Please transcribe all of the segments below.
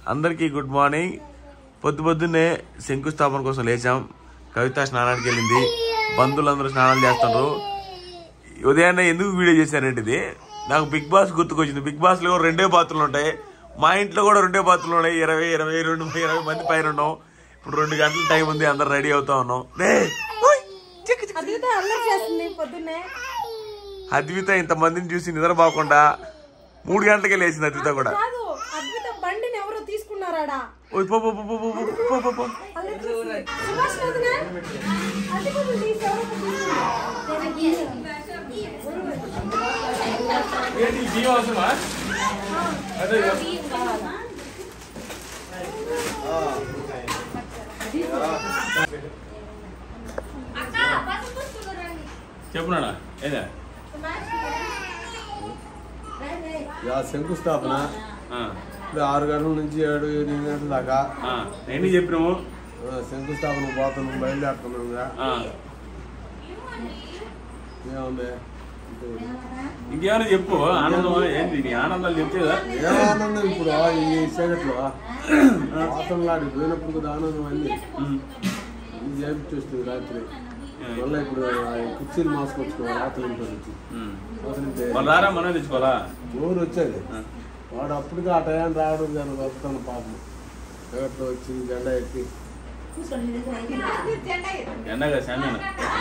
అందరికీ good morning పొద్దు పొద్దున్నే శంకుస్థాపన కోసం లేచాం కవిత స్నానానికి వెళ్ళింది బంధువులందరూ స్నానాలు చేస్తున్నారు ఉదయాన్నే ఎందుకు వీడియో చేశారంటే ఇది నాకు బిగ్ బాస్ గుర్తుకొచ్చింది బిగ్ బాస్ లో రెండే బాత్రూమ్లు ఉంటాయి మా ఇంట్లో కూడా రెండే బాత్రూమ్లు ఉన్నాయి ఇరవై ఇరవై రెండు ఇరవై మంది పైన ఉన్నాం ఇప్పుడు రెండు గంటల టైం ఉంది అందరు రెడీ అవుతా ఉన్నాం రే ఓయ్, చిక్కు చిక్కు. అదిగితే అల్లరి చేస్తుంది పొద్దున్నే అద్విత ఇంతమందిని చూసి నిద్రపోకుండా మూడు గంటలకే లేచింది అద్విత కూడా కాదు అద్భుత బండిని ఎవరో తీసుకున్నారాడా ఓయ్ పో పో పో పో పో పో పో పో పో. అల్లరి చేస్తుంది. సుభాష్ వదినా? అది కూడా తీసి ఎవరో చెప్పు నాన్న ఏదా యా శంకుస్థాపన ఆ, ఇప్పుడు ఆరు గంటల నుంచి ఏడు ఎనిమిది గంటల దాకా ఆ, ఏంటి చెప్పినాము ఆ, శంకుస్థాపన పోతున్నాం బయలుదేరుతున్నాం ఇంకా. ఆ, ఏముంది ఇంతే. ఇంకేమైనా చెప్పు ఆనందం ఏంటి నీ ఆనందాలు చెప్తేదా ఏ ఆనందం ఇప్పుడు ఈ చీకట్లో వాసనలాడి పోయినప్పుడు కూడా ఆనందం అన్ని ఇది చేపించేస్తుంది రాత్రి మళ్ళీ ఇప్పుడు ఆ కుర్చీలు మాసుకొచ్చుకోవాలి రాత్రి ఇంట్లో నుంచి అవసరంటే వాళ్ళు రారా మనం తెచ్చుకోవాలా ఊరు వచ్చేది ఆ. వాడు అప్పటికి ఆ టయాన్ని రావడం దాన్ని బతుకుతాను పాపం చీకట్లో వచ్చి జెండా ఎత్తి ఎండగా శామ్యాన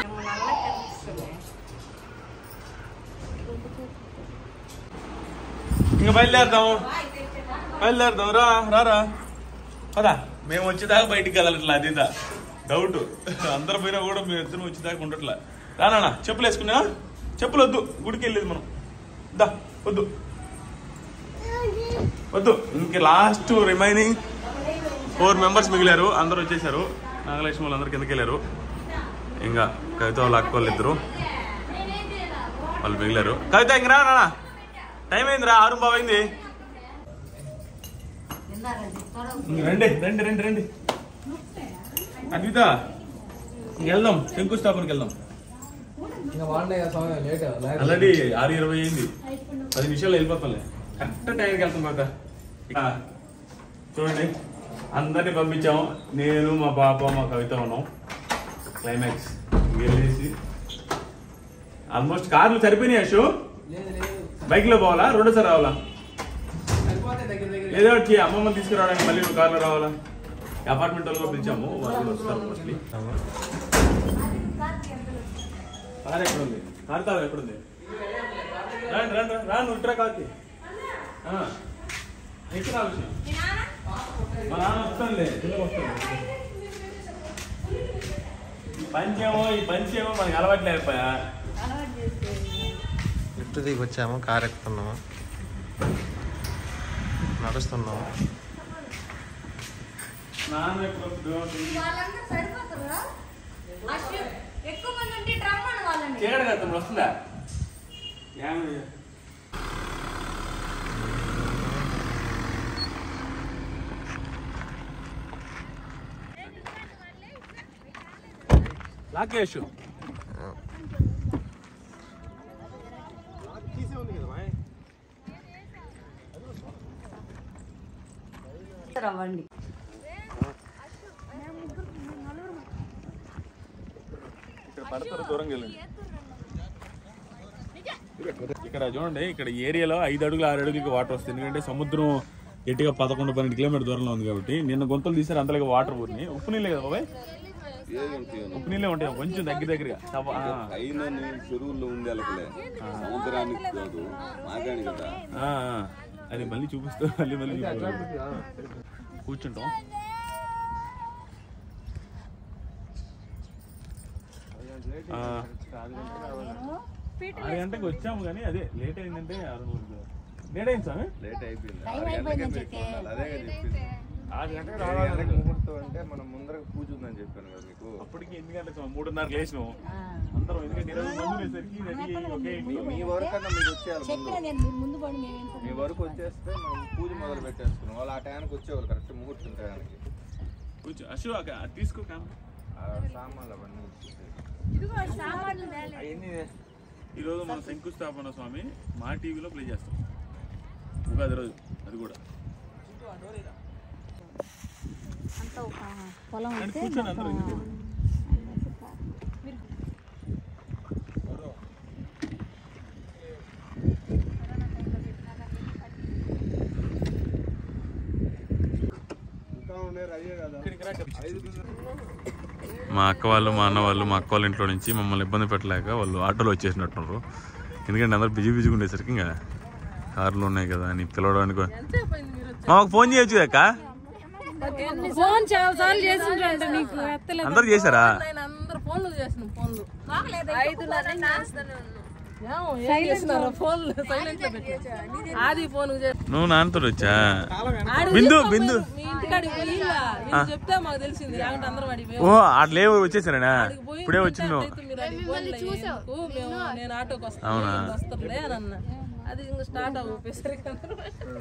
ఇంకా బయలుదేరుదాము బయలుదేరుదాం రా రారా పదా మేము వచ్చేదాకా బయటికి వెళ్ళట్లా అది డౌట్ అందరు పోయినా కూడా మేము ఇద్దరం వచ్చేదాకా ఉండట్లా రానా చెప్పులు వేసుకున్నా చెప్పులు వద్దు గుడికి వెళ్ళేది మనం దా వద్దు వద్దు ఇంక లాస్ట్ రిమైనింగ్ ఫోర్ మెంబర్స్ మిగిలారు అందరూ వచ్చేసారు నాగలక్ష్మి వాళ్ళు అందరు కిందకి వెళ్ళారు ఇంకా కవిత వాళ్ళ అక్క వాళ్ళు ఇద్దరు వాళ్ళు మిగిలారు కవిత ఇంక రా నాన్న టైం అయింది రా ఆరు బాబు అయింది ఇంక రండి రండి రండి రండి అద్విత ఇంక వెళ్దాం శంకుస్థాపనకి వెళ్దాం ఇంకా వాడినాయి కదా సమయం లేట్ ఆల్రెడీ ఆరు ఇరవై అయింది పది నిమిషాలు వెళ్ళిపోతాంలే కరెక్ట్ టైంకి వెళ్తాం కాక ఇక చూడండి అందరినీ పంపించాము నేను మా పాప మా కవిత ఉన్నాం క్లైమాక్స్ వెళ్ళేసి ఆల్మోస్ట్ కార్లు సరిపోయినాయి అశు లేదు లేదు బైక్ లో పోవాలా రెండోసారి రావాలా సరిపోతే దగ్గర దగ్గర ఏదో ఒకటి అమ్మమ్మ తీసుకురావడానికి మళ్ళీ నువ్వు కార్లో రావాలా అపార్ట్మెంట్ వాళ్ళు కూడా పిలిచాము వాళ్ళు కూడా వస్తారు మోస్ట్లీ కార్ ఎక్కడ ఉంది కార్ తావు ఎక్కడ ఉంది రండి రండి రా నువ్వు ఇట్రా కార్కి ఎక్కడ ఆలోచన మా నాన్న వస్తానులే కిందకు వస్తాను ఈ పంచేమో ఈ పంచేమో మనకి అలవాట్లే అయిపోయా లిఫ్ట్ దిగి వచ్చాము కార్ ఎక్కుతున్నాము నడుస్తున్నాము నాన్న ఎప్పుడు వస్తుంది? వాళ్ళందరూ సరిపోతారా అశ్వ ఎక్కువ మంది ఉంటే రమ్మను వాళ్ళని చీకటి కదా తమ్ముడు వస్తుందా ఏమి? రాకేష్ రవ్వండి ఇక్కడ పడతారు దూరంగా వెళ్ళండి ఇక్కడ చూడండి ఇక్కడ ఈ ఏరియాలో ఐదు అడుగులు ఆరు అడుగులకి వాటర్ వస్తుంది ఎందుకంటే సముద్రం గట్టిగా పదకొండు పన్నెండు కిలోమీటర్ దూరంలో ఉంది కాబట్టి నిన్న గొంతులు తీసారు అంతలోకి వాటర్ ఊరిని ఉప్పు నీళ్ళే కదా బాబాయ్ ఉప్పు నీళ్ళే ఉంటాయి కొంచెం దగ్గర దగ్గరగా తప్ప- ఆ, అయినా చెరువుల్లో ఉంది అలకలే సముద్రానికి కాదు మాగాని కదా ఆ, ఆ. అది మళ్ళీ చూపిస్తూ మళ్ళీ మళ్ళీ చూపిస్తాం. కూర్చుంటాం ఆ, ఆరు గంటకి వచ్చాము కానీ అదే లేట్ అయిందంటే ఆరు లేట్ అయింది స్వామి లేట్ అయిపోయింది ఆరు గంటలకే మీకు ఉండాలి. అదే కదా చెప్పింది ఆరు గంటకి ఏడు రావాలి గంటలకు ముహూర్తం అంటే మనం ముందర పూజ ఉందని చెప్పాను కదా మీకు అప్పటికి ఎన్ని గంటలకు స్వామి? మూడున్నర లేచినాం అందరం ఎందుకంటే ఇరవై మంది ఉండేసరికి రెడీ అయ్యి ఒకే మీ- మీ వరకు అన్నా మీకు వచ్చేయాలి ముందు ముందు పడి మేము మీ వరకు వచ్చేస్తే మనం పూజ మొదలు పెట్టేసుకున్నాం వాళ్ళు ఆ టైంకి వచ్చేవాళ్ళు కరెక్ట్ ముహూర్తం టైంకి కూర్చో అశు అక్క అది తీసుకో కామ్ ఆ సామాన్లు అవన్నీ వచ్చేసాయి. అవన్నీ ఈరోజు మన శంకుస్థాపన స్వామి మా టీవీలో ప్లే చేస్తాం ఉగాది రోజు అది కూడా పొలం అంటే ఉంటే కూర్చొని అందరూ మొత్తం, ఇంటికి. ఇంకా ఉండేది అయ్యే కదా మా అక్క వాళ్ళు మా అన్న వాళ్ళు మా అక్క వాళ్ళ ఇంట్లో నుంచి మమ్మల్ని ఇబ్బంది పెట్టలేక వాళ్ళు ఆటోలో వచ్చేసినట్టున్నారు ఎందుకంటే అందరూ బిజీ బిజీగా ఉండేసరికి ఇంకా కార్లు ఉన్నాయి కదా అని పిలవడానికి మాకు ఫోన్ చేయొచ్చు అక్క ఫోన్ చాలా సార్లు చేసిండ్రంట నీకు ఎత్తలేదు అందరు చేశారా అందరు ఫోన్లు చేసిన ఫోన్లు ఐదున్నర చేస్తూనే ఉన్నాం ఏమో ఏం చేసినారో ఫోన్లు సైలెంట్ లో పెట్టి ఆది ఫోన్ నువ్వు నాన్నతో వచ్చా బిందు బిందు మీ ఇంటికాడికి పోయి వీళ్ళు చెప్తే మాకు తెలిసింది లేకుంటే అందరం అడిగి ఓ అట్లే వచ్చేసారా పోయి ఇప్పుడే వచ్చింది నువ్వు మీరు అడిగి ఫోన్లు ఎందుకు? మేము నేను ఆటోకి వస్తాను అవునా? వీళ్ళు వస్తారులే అని అన్న అది ఇంకా స్టార్ట్ అవ్వసరికి అందరూ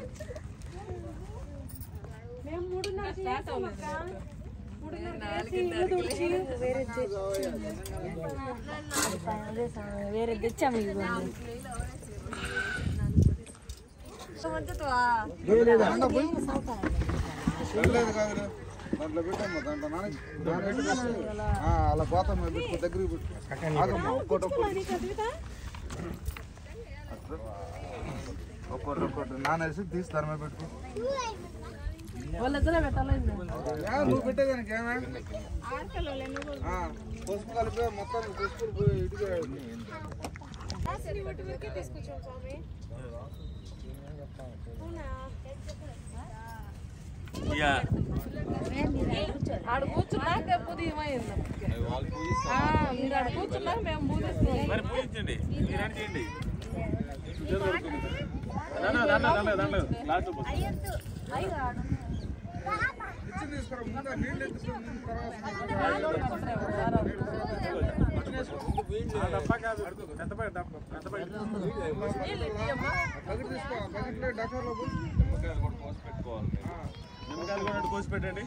మేము మూడున్నర స్టార్ట్ అవ్వలేదు వేరే తెచ్చాము ఇదిగో వెళ్ళలేదు కాదురా దాంట్లో పెట్టమ్మా దాంట్లో నాన్న నానబెట్టి ఆ, అలా పోతాం పెట్టుకో దగ్గరికి పెట్టు ఆగమ్మా ఒక్కోటి ఒక్కోటి ఒక్కోటి ఒక్కోటి నానేసి తీసి దాని మీద పెట్టుకో వాళ్ళ ఇద్దరే పెట్టాలి యా, నువ్వు పెట్టేదానికి ఏమే ఆ, పసుపు కలిపి మొత్తం పసుపు పోయి ఇటుగా ఆడ కూర్చున్నాక ఉదయం అయింది ఆ, మీరు ఆడ కూర్చున్నాక మేము పూజిస్తున్నాం మరి పూజించండి మీరు అని చేయండి దాంట్లో, దాంట్లో, దాంట్లో, దాంట్లో, లాస్ట్లో పోసుకో. ఇచ్చి తీసుకురా ముందు నీళ్ళు ఎత్తుకుని ముందు తర్వాత ఆ డబ్బా కాదు, పెద్ద బకెట్, డబ్బా, పెద్ద బకెట్. బకెట్ తీసుకో ఆ బకెట్లో డకార్లో పోయి నిమ్మకాయలు కూడా అటు కోసి పెట్టండి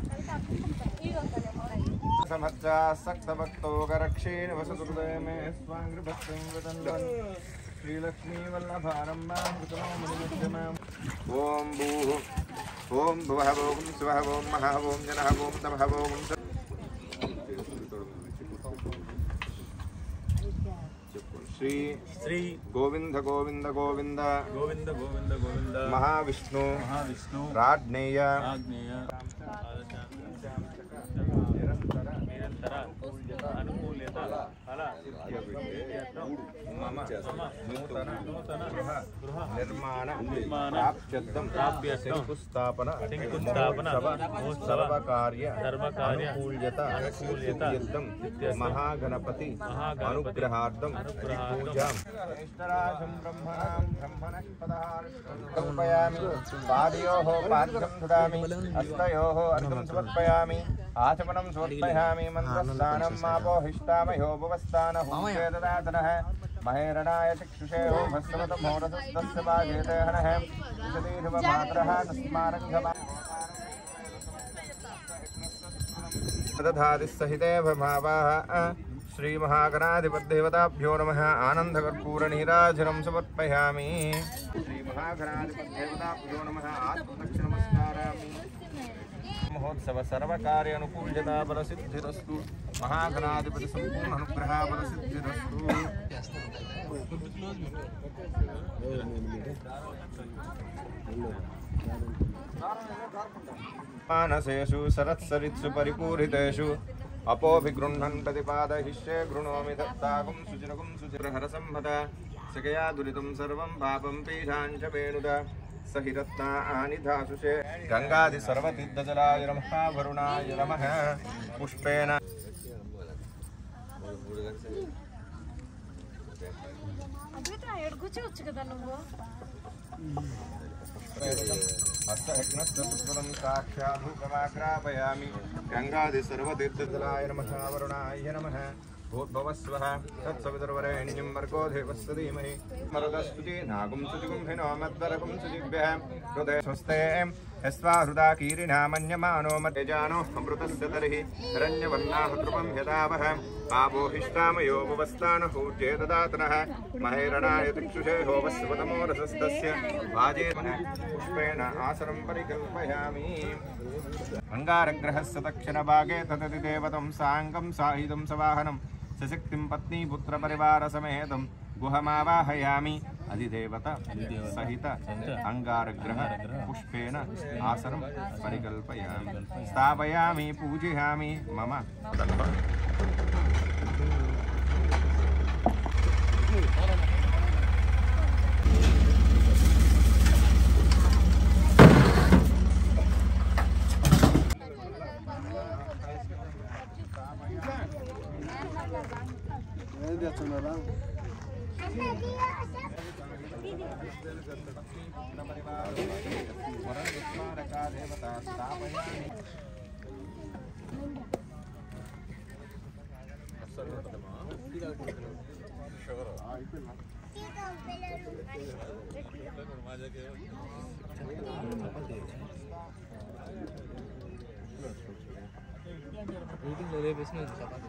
సమర్థాసక్తభక్తో గరక్షేణ వసతుర్దయ మే స్వాంగ్రిభక్తిం విదండన్ శ్రీలక్ష్మీ వల్లభారంభాం ఓం భూ ఓం భువః ఓం శివః ఓం మహః ఓం జనః ఓం తమః ఓం స- చెప్పు. శ్రీ శ్రీ గోవింద గోవింద గోవింద గోవింద గోవింద గోవింద మహావిష్ణు మహావిష్ణు రాజ్ఞేయ ఆగ్నేయ నిరంతర అనుకూల్యత ఫల మమ నూతన నూతన గృహ నిర్మాణ నిర్మాణ ప్రాప్త్యర్థం ప్రాప్త్యర్థం శంకుస్థాపన శంకుస్థాపన మహోత్సవ మహోత్సవ సర్వకార్య ధర్మకార్య అనుకూల్యత అనుకూల్యత సిద్ధ్యర్థం సిద్ధ్యర్థం మహాగణపతి మహాగణపతి అనుగ్రహార్థం అనుగ్రహార్థం పూజాం జ్యేష్ఠరాజం బ్రహ్మణాం బ్రహ్మణస్పదః కల్పయామి పాదయోః పాద్యం దదామి హస్తయోః అర్ఘం సమర్పయామి ఆచమనం సమర్పయామి మంత్రస్నానం మాపోహిష్టామయో భువస్థానహూతే దదాతనః మహేరణాయ చక్షుషే భస్మత మోరసస్తస్య వాగేతే హనః విశదీర్వ మాతరः తస్మారంఘమా దధాదిస్సహితే భావాः శ్రీమహాగణాధిపతిదేవతాభ్యో నమः ఆనందకర్పూరనీరాజనం సమర్పయామి శ్రీమహాగణాధిపతిదేవతాభ్యో నమः ఆత్మదక్షిణమస్కారామి మహోత్సవ సర్వకార్య అనుకూల్యతా బలసిద్ధిరస్తు మహాగణాధిపతి సంపూర్ణ అనుగ్రహ బలసిద్ధిరస్తు మానసేషు సరత్సరిత్సు పరిపూరితేషు అపోభిగృహ్ణన్ ప్రతిపాదయిష్యే గృణోమి దత్తాకం సుచిరకం సుచిరహర సంహత సకయా దురితం సర్వం పాపం పీఠాంచ వేణుద సహిరత్నాని ధాసుషే గంగాది సర్వతీర్థజలాయ నమః వరుణాయ నమః పుష్పేణ కూర్చోవచ్చు కదా నువ్వు హస్తయజ్ఞస్తత్కృతం సాక్షాధూపమాగ్రాపయామి గంగాది సర్వతీర్థజలాయ నమః వరుణాయ నమః భూద్భవస్వః తత్సవితుర్వరేణ్యం వర్గో దేవస్య ధీమహి మరుదస్తుతి నాగం సుజిగుం హినో మద్వరగం సుజిభ్యः హృదయ స్వస్తే यस्वा हृदा कीरिणा मन्यमानो मत्यजानो अमृतस्य तर्हि हिरण्यवर्णाः ध्रुवं यदावः आपोहिष्टामयो भुवस्तानहूर्जे ददातनः महेरणाय दिक्षुषे होमस्वतमो रसस्तस्य वाजे पुष्पेण आसनं परिकल्पयामि अङ्गारग्रहस्य दक्षिणभागे तदति देवतं साङ्गं साहितं सवाहनं सशक्तिं पत्नी पुत्रपरिवारसमेतं गुहमावाहयामि अधिदेवत सहित अङ्गारग्रह पुष्पेण आसनं परिकल्पयामि स्थापयामि पूजयामि मम ఏం చేస్తున్నారా మీటింగ్లో రేపేసిన చపాతి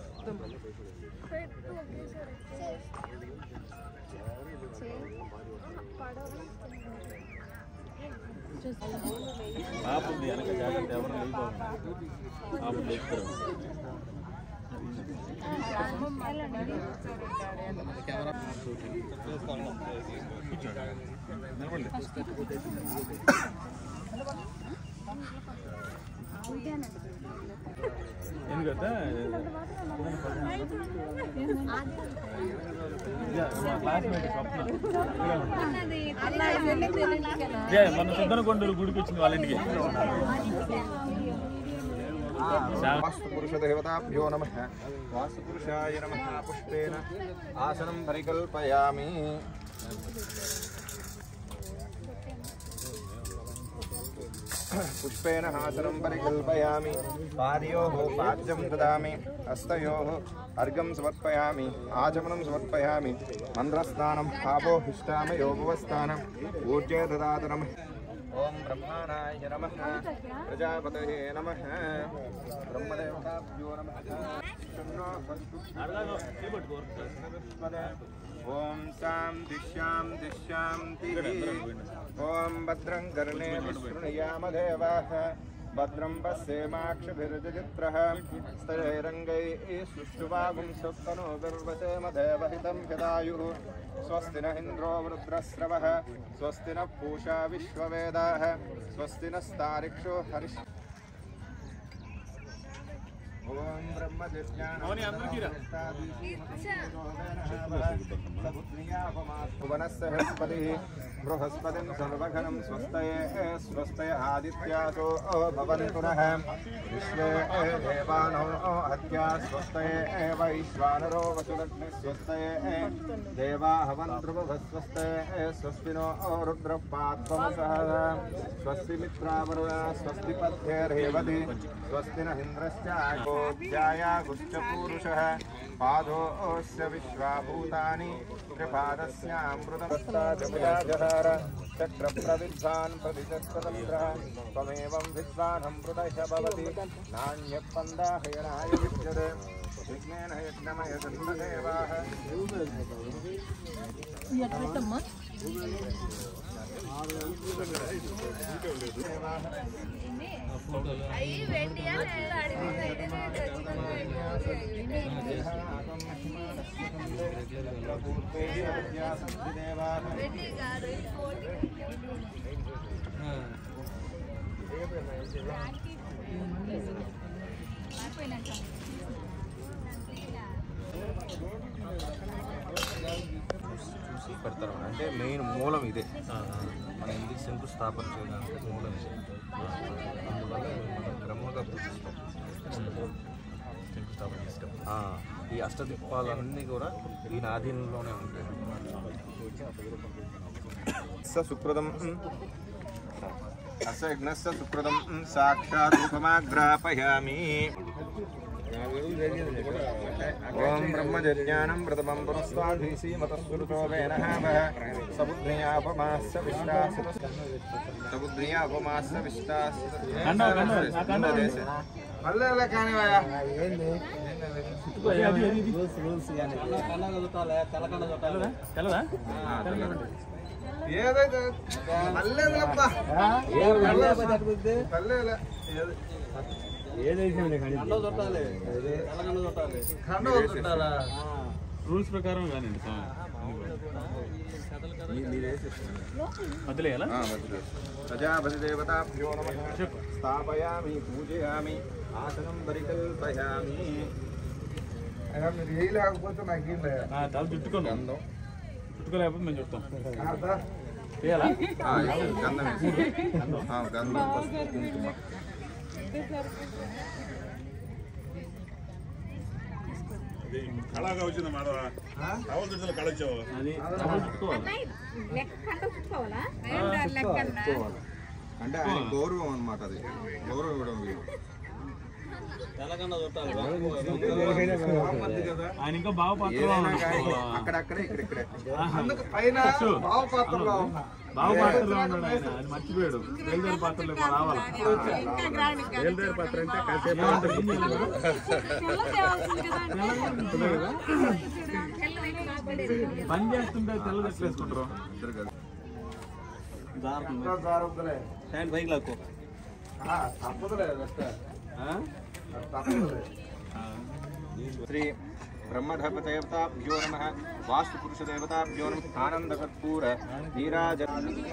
ఆపుంది వెనక జాగ్రత్త ఎవరు వెళ్ళిపోతుంది ఆపు లేపుతారు ఎందుకంటే మా క్లాస్మేట్ స్వప్న అలా వెళ్ళింది వెళ్ళిందికేనా? ఇదే మన సుందరకొండూరు గుడికి వచ్చింది వాళ్ళ ఇంటికి वास्तुपुरुषदेवताभ्यो नमः वास्तुपुरुषाय नमः पुष्पेण आसनं परिकल्पयामि पुष्पेण आसनं परिकल्पयामि पादयोः पाद्यं ददामि हस्तयोः अर्घं समर्पयामि आचमनं समर्पयामि मन्त्रस्नानम् आपोहिष्टामयोगवस्थानम् ऊर्जे ददातु नमः ॐ ब्रह्माणाय नमः प्रजापतये नमः ब्रह्मदेवताभ्यो नमः शन्नो ॐ शां दिश्यां दिश्यां तिः ॐ भद्रं कर्णे विशृणुयामदेवाः भद्रं पश्येमाक्षभिर्जचित्रः स्तरैरङ्गैः सुष्ठुवागुं सुप्तनो गर्वसेम देवहितं हितायुः स्वस्ति न इन्द्रो वृद्रस्रवः स्वस्ति नः पूषा विश्ववेदाः स्वस्ति नस्तारिक्षो हरिः ఓం బ్రహ్మ వనస్పతి బృహస్పతిం సర్వఘనం స్వస్తయే స్వస్తయ ఆదిత్యాసో భవంతు నః విశ్వే దేవానో హత్యా స్వస్తయే వైశ్వానరో వసులగ్ని స్వస్తయే దేవా హవంతృభస్వస్తయే స్వస్తినో రుద్రపాత్వమసః స్వస్తి మిత్రావరుణ స్వస్తి పథ్యేర్హేవతి స్వస్తి నహింద్రశ్చాగోధ్యాయాగుశ్చ పాదోస్య విశ్వాభూతాని త్రిపాదస్యామృతమస్తాజముదాజహార చక్రప్రవిద్వాన్ ప్రతిచక్రతంత్ర త్వమేవం విద్వానం మృతశ భవతి నాణ్యపందాహయనాయ విద్యతే విఘ్నేన యజ్ఞమయ జన్మదేవాః ఎట్లమ్మా అయ్యి వెండియా లేదా అడిగింది వెండి కాదు ఇది కోటి చూసి పెడతారు అంటే మెయిన్ మూలం ఇదే మన ఇంటికి శంకుస్థాపన చేయడానికి మూలం ఇదే అందువల్ల మనం బ్రహ్మగా పూజిస్తాం శంకుస్థాపన చేస్తాం ఆ, ఈ అష్టదిక్పాలన్నీ కూడా ఈయన ఆధీనంలోనే ఉంటాయి స సుకృతం అస యజ్ఞస్య సుకృతం సాక్షాత్ రూపమాగ్రాపయామి ఓం బ్రహ్మజ్ఞానం ప్రథమం పురస్వాధీసి మతస్వృతో వేనహావః సబుద్ధ్యాపమాస్య విష్టాస్య సబుద్ధ్యాపమాస్య విష్టాస్య మళ్ళీ కానివయా ఏదైతే పర్లేదులబ్బా పర్లేదులే కండ కొట్టాలా రూల్స్ ప్రకారం కానివ్వండి వదిలేయాలా ప్రజాపతి దేవతాభ్యో నమః స్థాపయామి పూజయామి ఆసనం పరికల్పయామి అయినా మీరు ఏ లేకపోతే నాకు ఏం లేదు తల చుట్టుకోను గంధం చుట్టుకోలేకపోతే మేము చెప్తాం అదా? చేయాలా ఆ, వేసి, గంధం వేసి. ఆ, గంధం పసుపు కుంకుమ కళగా వచ్చింది మేడం టవల్ చుట్టాలి కళ వచ్చావు అది తల చుట్టుకోవాలి లెక్క కంట చుట్టుకోవాలా అంటే ఆయన గౌరవం అన్నమాట అది గౌరవం ఇవ్వడం వీలు ఆయన ఇంకా బాగా పాత్రలో ఏదైనా ఉన్నాడు. కానీ అక్కడక్కడే ఇక్కడిక్కడే అందుకు పైన బావ పాత్రలో ఉన్నా బాగా పాత్రలో ఉన్నాడు ఆయన అది మర్చిపోయాడు బయలుదేరి పాత్రలో రావాలి బయలుదేరి పాత్ర అంటే కాసేపు ఉంటుంది. పని చేస్తుంటే తెల్ల డ్రెస్ వేసుకుంటారు ఇద్దరు కలిసి జారుద్దులే హ్యాండ్ పైకి లాక్కో ఆ, తప్పదులే అదొస్తే. తప్పదులే శ్రీ బ్రహ్మధర్మదేవతాభ్యో నమ వాస్తుపురుషదేవతాభ్యో నమ ఆనందకర్పూర నీరాజ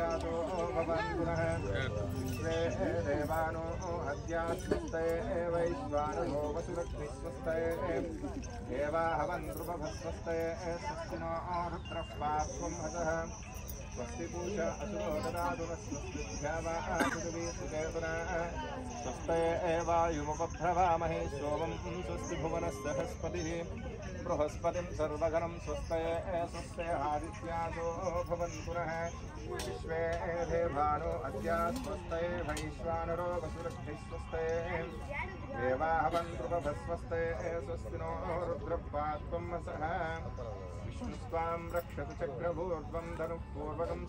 దేవానో అద్యాస్వస్తే వైశ్వానో వసురగ్నిస్వస్తే దేవాహవన్ ధ్రువభస్వస్తే స్వస్తినో రుద్రః పాస్వం హసః స్వస్తి పూష అసురో దదాతు స్వస్తిభ్యావాసువీ సుకేతునా స్వస్తే వాయుముపభ్రవామహే సోమం స్వస్తి భువనస్సహస్పతిः బృహస్పతిం సర్వగణం స్వస్తే స్వస్తే ఆదిత్యాసో భవంతు నః విశ్వే దేవానో అద్యా స్వస్తే వైశ్వానరో వసురగ్నిः స్వస్తే దేవాహవన్ ధ్రువభస్వస్తే స్వస్తినో రుద్రపాత్వం వసః విష్ణుస్వాం రక్షతు చక్రభూర్ధ్వం ధనుః పూర్వకం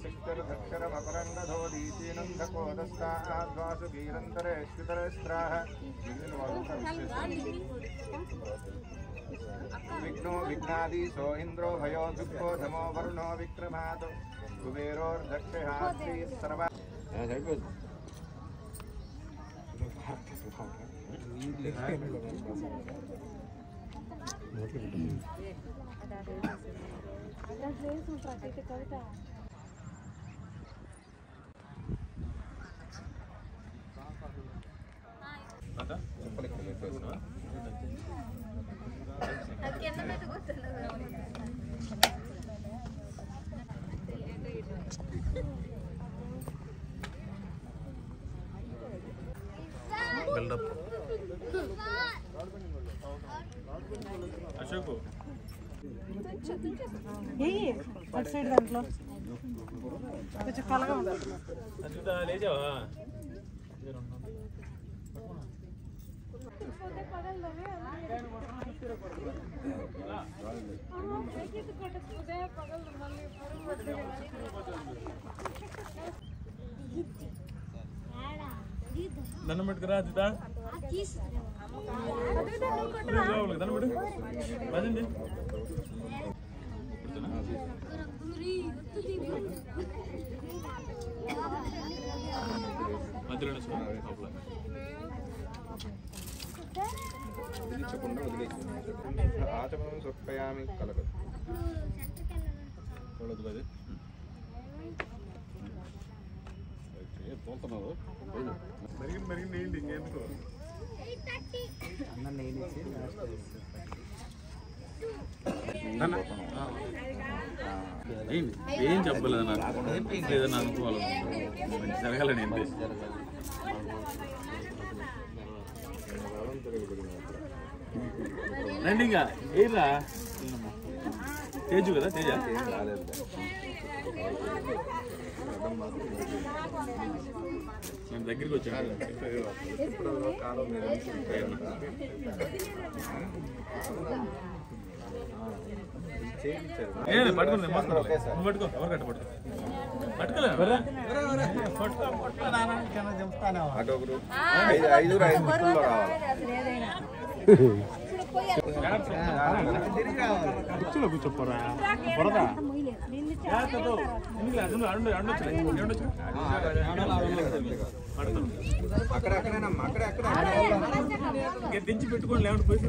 శక్తిర్ధక్షరమపరంగధోదీచీనందకోదస్తాద్వాసుగీరంతరేష్వితరస్త్రాः విఘ్నో విఘ్నాదీశో ఇంద్రో భయో దుఃఖో ధమో వరుణో విక్రమాత్ కుబేరోర్దక్షిణాద్రి సర్వ బిల్డప్ అశోక్ అటు సైడ్ దాంట్లో కొంచెం కలగా ఉంది అచ్యుత లేచావా దండం పెట్టుకురా అచ్యుత లోపలికి దండం పెట్టు భజండి మధ్యలో లోపల విధించకుండా వదిలేసి ఆచమనం సొప్పయామి కలగదు చూడదు అది పోతున్నావు మెరిగింది మెరిగింది ఏంటి ఇంకెందుకు ఏంటి ఏం చెప్పలేదు నాకు లేదని అనుకోవాలి మంచి జరగాలని ఏంటి రండి ఇంకా ఏరా తేజు కదా తేజ రాలేదు నేను దగ్గరికి వచ్చాను ఏ పట్టుకోండి మోసుకో నువ్వు పట్టుకో ఎవరు కట్ట పట్టుకో పట్టుకోలే అటు ఒకరు ఐదు ఐదుగురు ఐదు గుర్తుల్లో రావాలి కూర్చోలో కూర్చోపోరా బురద అక్కడ అక్కడేనమ్మా అక్కడ అక్కడ దించి పెట్టుకోండి లేవండి పోయి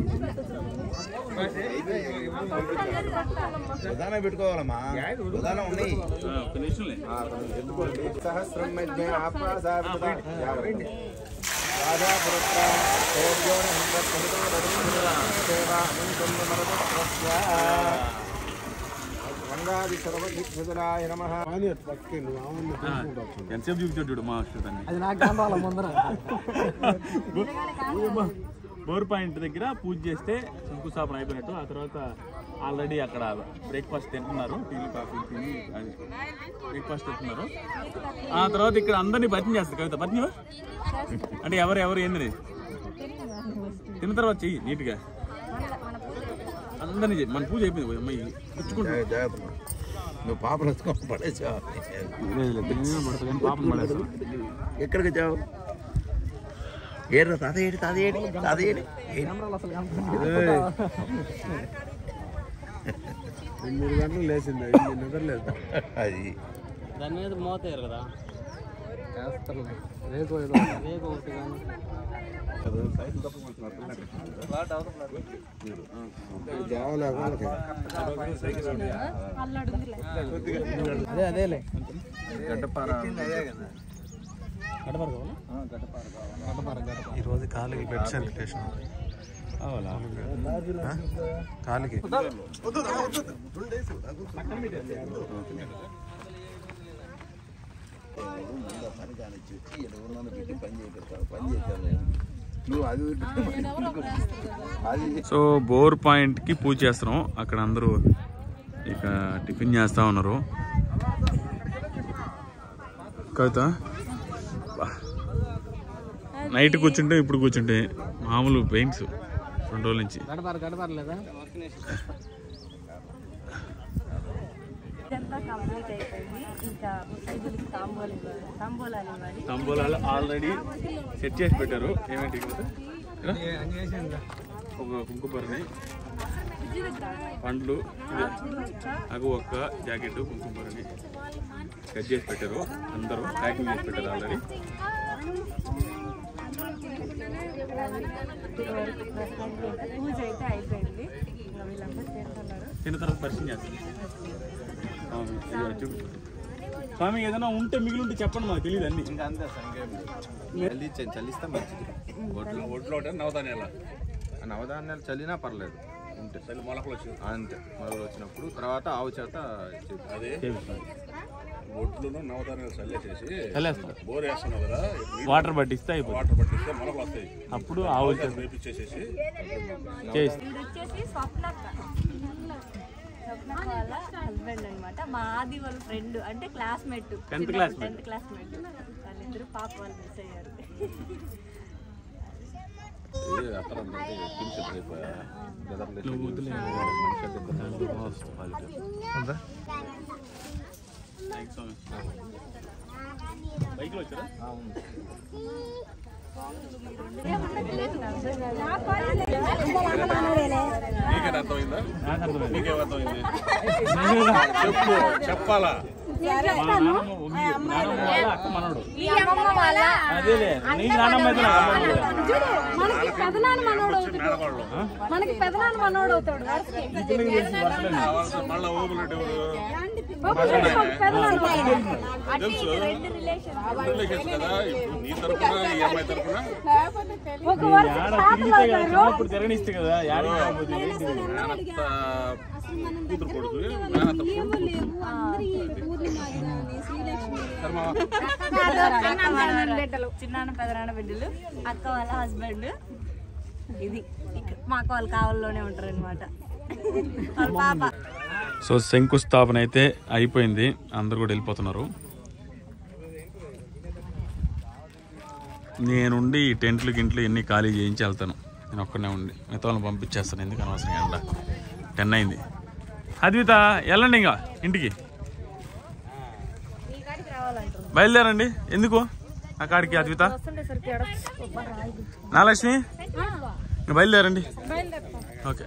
ప్రధాన పెట్టుకోవాలమ్మా ప్రధాన ఉన్నాయి ఒక్క నిమిషంలే ఎందుకోండి సహస్రం మధ్య ఆప్రాసావిత యాభై రాజా పురస్త సోద్యోన హింద్రత్వమితో దేవా అనంతం నమరతస్య రంగాది సర్వసిద్ధురాయ నమః కానీ అటు పక్కకి నువ్వు ఆమెను చూసుకుంటావు ఎంతసేపు చూపించాడు చూడు మా దాన్ని అది నాకు కావాలి ముందర బోర్ పాయింట్ దగ్గర పూజ చేస్తే శంకుస్థాపన అయిపోయినట్టు ఆ తర్వాత ఆల్రెడీ అక్కడ బ్రేక్ఫాస్ట్ తింటున్నారు టీలు కాఫీ తిని బ్రేక్ఫాస్ట్ తింటున్నారు ఆ తర్వాత ఇక్కడ అందరినీ భజన చేస్తారు కవిత భజన అంటే ఎవరు ఎవరు ఏంది తిన్న తర్వాత చెయ్యి నీట్గా అందరినీ చెయ్యి మన పూజ అయిపోయింది అమ్మాయి పుచ్చుకుంటా నువ్వు పాపలు ఎత్తుకొని పడేసావు పాపం పడేస్తాం ఎక్కడికి చావు ఏడు తాత ఏడు తాత ఏడు తాత ఏడు ఎనిమిది గంటలు లేచింది ఎనిమిది నిద్రలేదు అది దాని మీద మోతారు కదా రేపు ఏదో రేపు ఒకటి కానీ దేవాలయ వాళ్ళకి అదే అదేలే ఈరోజు కాలికి బెడ్ సెంట్రేషన్ కాలికి నువ్వు అది అది సో బోర్ పాయింట్ కి పూజ చేస్తున్నాం అక్కడ అందరూ ఇక టిఫిన్ చేస్తా ఉన్నారు కవిత బా. నైట్ కూర్చుంటే ఇప్పుడు కూర్చుంటే మామూలు పెయిన్స్ రెండు రోజుల నుంచి గడపారు గడపారు లేదా ఇదంతా కంప్లీట్ అయిపోయింది ఇంకా ముసలికి తాంబూలు ఇవ్వాలి తాంబూలాలు ఇవ్వాలి తంబోలాలు ఆల్రెడీ సెట్ చేసి పెట్టారు ఏమేంటి ఒక కుంకుమరిని పండ్లు నాకు ఒక్క జాకెట్ కుంకుమరిని కట్ చేసి పెట్టారు అందరూ ప్యాకింగ్ చేసి పెట్టారు ఆల్రెడీ పూజ అయితే అయిపోయింది ఇంకా వీళ్ళందరూ తింటున్నారు తిన్న తర్వాత పరిచయం చేస్తాం స్వామి ఇదిగో చూపించు. స్వామి ఏదైనా ఉంటే మిగిలి ఉంటే చెప్పండి మాకు తెలియదు అన్ని ఇంకా అంతే సంఖ్యం చల్లించండి చల్లిస్తే మంచిది ఒడ్లు ఒడ్లు ఒకటే నవధాన్యాల ఆ నవధాన్యాలు చల్లినా పర్లేదు ఉంటే చల్లి మొలకలు వచ్చి అంతే మొదలు వచ్చినప్పుడు తర్వాత ఆవు చేత చేపి- అదే ఒడ్లును నవధాన్యాలు చల్లేసేసి చల్లేస్తాం. బోర్ వేస్తున్నావు కదా నీళ్ళు వాటర్ పట్టిస్తే అయిపోతుంది వాటర్ పట్టిస్తే మొలకలు వస్తాయి అప్పుడు ఆవులు చేత వేపించేసేసి చేసి వీడు వచ్చేసి స్వప్నక్క స్వప్నక్క వాళ్ళ హస్బెండ్ అన్నమాట మా ఆది వాళ్ళ ఫ్రెండ్ అంటే classmate Tenth classmate. Tenth classmate వాళ్ళిద్దరు పాప వాళ్ళు మిస్ అయ్యారు ఏ అత్తరం అంటే కింద అయిపోయా నువ్వు వదిలే. థాంక్స్ స్వామి. బైక్లో వచ్చారా నీకే అర్థమైందా నాకు అర్థమైంది నీకేం అర్థమైంది చెప్పు చెప్పాలా మా నాన్నమ్మ మీ నాన్నమ్మ వాళ్ళ అక్క మనోడు ఈ అమ్మమ్మ వాళ్ళ అదేలే నీ నాన్నమ్మ అయితే నాకు అమ్మ కూడా. చూడు మనకి పెదనాన్న మనోడు అవుతాడు మేనవాళ్ళు మనకి పెదనాన్న మనోడు అవుతాడు వరుసకి. ఇతనికి తెలిసి వరుసలేండి. మళ్ళా ఓబులెట్ ఎవరు ఒక్కొక్కడికి ఒక పెదనాన్న తెలుసు రెండు రిలేషన్ రిలేషన్స్ కదా ఇప్పుడు నీ తరపున ఈ అమ్మాయి తరపున ఒక వరుస ఆడ తిరిగితే కదా చిన్నప్పుడు తిరగనిస్తే కదా యాడికి రాకపోతే ఏంటిది? మేనత్త కూతురు కొడుకు మేనత్త చిన్నాన్న పెదనాన్న బిడ్డలు అక్క వాళ్ళ హస్బెండ్ ఇది ఇక్కడ మా అక్క వాళ్ళ కావల్లోనే ఉంటారు అనమాట వాళ్ళ పాప సో శంకుస్థాపన అయితే అయిపోయింది అందరు కూడా వెళ్ళిపోతున్నారు నేనుండి ఈ టెంట్లు గింట్లు ఎన్ని ఖాళీ చేయించి వెళ్తాను నేను ఒక్కనే ఉండి మిగతా వాళ్ళని పంపించేస్తాను ఎందుకు అనవసరం ఎండ టెన్ అయింది అద్విత వెళ్ళండి ఇంకా ఇంటికి ఈ కాడికి రావాలంటారు బయలుదేరండి ఎందుకు ఆ కాడికి అద్విత వస్తుండే సరికి రాయి నాలక్ష్మి ఇంకా బయలుదేరండి ఓకే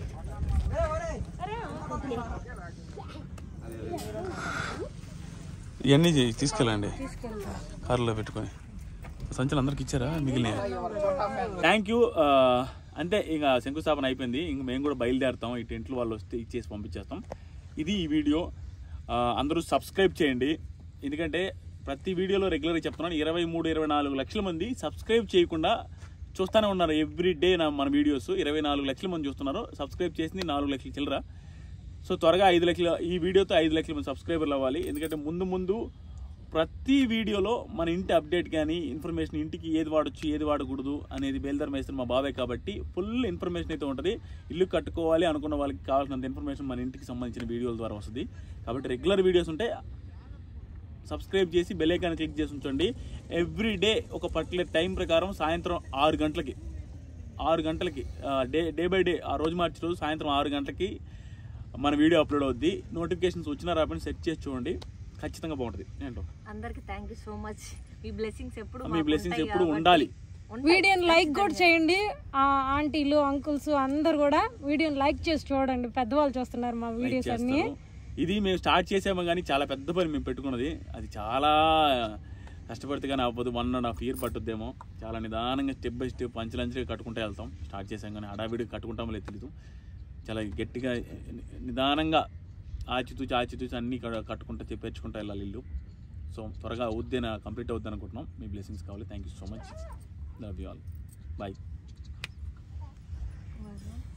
ఇవన్నీ చేయి- తీసుకెళ్ళండి కారులో పెట్టుకొని సంచులు అందరికి ఇచ్చారా మిగిలిన థ్యాంక్ యూ అంటే ఇక శంకుస్థాపన అయిపోయింది ఇంక మేము కూడా బయలుదేరుతాం ఈ టెంట్లు వాళ్ళు వస్తే ఇచ్చేసి పంపించేస్తాం ఇది ఈ వీడియో ఆ, అందరూ సబ్స్క్రైబ్ చేయండి ఎందుకంటే ప్రతి వీడియోలో రెగ్యులర్గా చెప్తున్నాను ఇరవై మూడు ఇరవై నాలుగు లక్షల మంది సబ్స్క్రైబ్ చేయకుండా చూస్తూనే ఉన్నారు ఎవ్రీ డే నా మన వీడియోస్ ఇరవై నాలుగు లక్షల మంది చూస్తున్నారు సబ్స్క్రైబ్ చేసింది నాలుగు లక్షల చిల్లర సో త్వరగా ఐదు లక్షల ఈ వీడియోతో ఐదు లక్షల మంది సబ్స్క్రైబర్లు అవ్వాలి ఎందుకంటే ముందు ముందు ప్రతి వీడియోలో మన ఇంటి అప్డేట్ కానీ ఇన్ఫర్మేషన్ ఇంటికి ఏది వాడొచ్చు ఏది వాడకూడదు అనేది బేల్దార్ మేస్త్రి మా బాబాయ్ కాబట్టి ఫుల్ ఇన్ఫర్మేషన్ అయితే ఉంటుంది ఇల్లు కట్టుకోవాలి అనుకున్న వాళ్ళకి కావాల్సినంత ఇన్ఫర్మేషన్ మన ఇంటికి సంబంధించిన వీడియోల ద్వారా వస్తుంది కాబట్టి రెగ్యులర్ వీడియోస్ ఉంటే సబ్స్క్రైబ్ చేసి బెల్ ఐకాన్ క్లిక్ చేసి ఉంచండి ఎవ్రీ డే ఒక పర్టికులర్ టైం ప్రకారం సాయంత్రం ఆరు గంటలకి ఆరు గంటలకి ఆ, డే డే బై డే ఆ రోజు మార్చి రోజు సాయంత్రం ఆరు గంటలకి మన వీడియో అప్లోడ్ అవుద్ది నోటిఫికేషన్స్ వచ్చినా రాపని సెట్ చేసి చూడండి ఖచ్చితంగా బాగుంటుంది ఏంటో అందరికి థ్యాంక్ యూ సో మచ్ మీ బ్లెస్సింగ్స్ ఎప్పుడు మీ మాకు బ్లెస్సింగ్స్ ఉంటాయి ఎప్పుడు కాబట్టి. ఉండాలి ఉంటాయి. వీడియోని లైక్ కూడా చేయండి ఆ ఆంటీలు అంకుల్స్ అందరు కూడా వీడియోని లైక్ చేసి చూడండి పెద్దవాళ్ళు చూస్తున్నారు మా లైక్ వీడియోస్ అన్ని చేస్తారు ఇది మేము స్టార్ట్ చేసాము కానీ చాలా పెద్ద పని మేము పెట్టుకున్నది అది చాలా కష్టపడితే కానీ అవ్వదు వన్ అండ్ హాఫ్ ఇయర్ పట్టుద్దేమో చాలా నిదానంగా స్టెప్ బై స్టెప్ అంచెలంచెలుగా కట్టుకుంటూ వెళ్తాం స్టార్ట్ చేసాం కానీ హడావిడి కట్టుకుంటామో లేదు తెలీదు చాలా గట్టిగా నిదానంగా ఆచితూచి ఆచితూచి అన్నీ కడ- కట్టుకుంటూ తెప్పించుకుంటూ వెళ్ళాలి ఇల్లు సో త్వరగా అవుద్ది కంప్లీట్ అవుద్ది అనుకుంటున్నాం మీ బ్లెస్సింగ్స్ కావాలి thank you so much love you all bye